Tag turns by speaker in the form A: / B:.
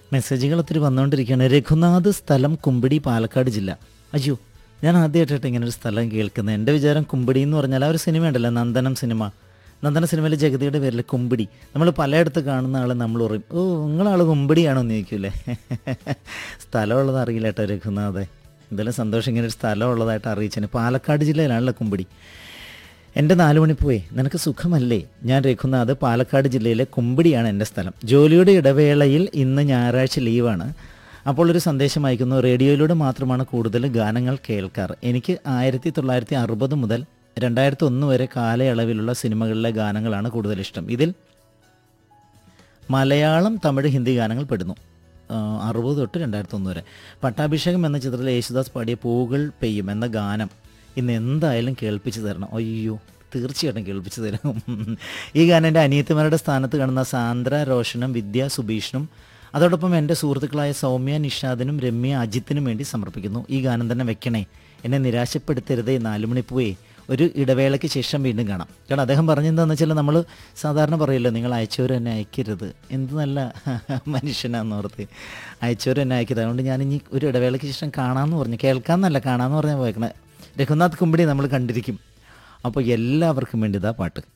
A: മെസ്സേജുകൾ ഒത്തിരി വന്നുകൊണ്ടിരിക്കുകയാണ് രഘുനാഥ് സ്ഥലം കുമ്പിടി പാലക്കാട് ജില്ല അയ്യോ ഞാൻ ആദ്യമായിട്ടായിട്ട് ഇങ്ങനെ ഒരു സ്ഥലം കേൾക്കുന്നത് എൻ്റെ വിചാരം കുമ്പിടി എന്ന് പറഞ്ഞാൽ ആ ഒരു സിനിമ ഉണ്ടല്ലോ നന്ദനം സിനിമ നന്ദന സിനിമയിൽ ജഗതിയുടെ പേരിൽ കുമ്പിടി നമ്മൾ പലയിടത്ത് കാണുന്ന ആൾ നമ്മൾ പറയും ഓ നിങ്ങളാൾ കുമ്പിടിയാണോ എന്ന് ചോദിക്കൂലേ സ്ഥലമുള്ളത് അറിയില്ല കേട്ടോ രഘുനാഥെ എന്തായാലും സന്തോഷം ഇങ്ങനെ ഒരു സ്ഥലം ഉള്ളതായിട്ട് അറിയിച്ചതിന് പാലക്കാട് ജില്ലയിലാണല്ലോ കുമ്പിടി എൻ്റെ നാല് മണിപ്പോയി നിനക്ക് സുഖമല്ലേ ഞാൻ രഘുനാഥ് പാലക്കാട് ജില്ലയിലെ കുമ്പിടിയാണ് എൻ്റെ സ്ഥലം ജോലിയുടെ ഇടവേളയിൽ ഇന്ന് ഞായറാഴ്ച ലീവാണ് അപ്പോൾ ഒരു സന്ദേശം അയക്കുന്നു റേഡിയോയിലൂടെ മാത്രമാണ് കൂടുതൽ ഗാനങ്ങൾ കേൾക്കാറ് എനിക്ക് ആയിരത്തി തൊള്ളായിരത്തി അറുപത് മുതൽ രണ്ടായിരത്തി ഒന്ന് വരെ കാലയളവിലുള്ള സിനിമകളിലെ ഗാനങ്ങളാണ് കൂടുതൽ ഇഷ്ടം ഇതിൽ മലയാളം തമിഴ് ഹിന്ദി ഗാനങ്ങൾ പെടുന്നു ആ, അറുപത് തൊട്ട് രണ്ടായിരത്തി ഒന്ന് വരെ പട്ടാഭിഷേകം എന്ന ചിത്രത്തിൽ യേശുദാസ് പാടിയ പൂകൾ പെയ്യും എന്ന ഗാനം ഇന്ന് എന്തായാലും കേൾപ്പിച്ച് തരണം അയ്യോ തീർച്ചയായിട്ടും കേൾപ്പിച്ച് തരും ഈ ഗാനം എൻ്റെ അനിയത്തിമാരുടെ സ്ഥാനത്ത് കാണുന്ന സാന്ദ്ര റോഷനും വിദ്യ സുബീഷിനും അതോടൊപ്പം എൻ്റെ സുഹൃത്തുക്കളായ സൗമ്യ നിഷാദിനും രമ്യ അജിത്തിനും വേണ്ടി സമർപ്പിക്കുന്നു ഈ ഗാനം തന്നെ വെക്കണേ എന്നെ നിരാശപ്പെടുത്തരുതേ നാലുമണിപ്പൂവേ ഒരു ഇടവേളയ്ക്ക് ശേഷം വീണ്ടും കാണാം കാരണം അദ്ദേഹം പറഞ്ഞെന്താണെന്ന് വെച്ചാൽ നമ്മൾ സാധാരണ പറയല്ലോ നിങ്ങൾ അയച്ചവർ എന്നെ അയക്കരുത് എന്ത് നല്ല മനുഷ്യനാന്ന് ഓർത്ത് അയച്ചവർ എന്നെ അയക്കരുത് അതുകൊണ്ട് ഞാൻ ഇനി ഒരു ഇടവേളയ്ക്ക് ശേഷം കാണാമെന്ന് പറഞ്ഞു കേൾക്കാമെന്നല്ല കാണാമെന്ന് പറഞ്ഞാൽ പോയേക്കണേ രഘുനാഥ് കുമ്പിടി നമ്മൾ കണ്ടിരിക്കും അപ്പോൾ എല്ലാവർക്കും വേണ്ടി ഇതാ പാട്ട്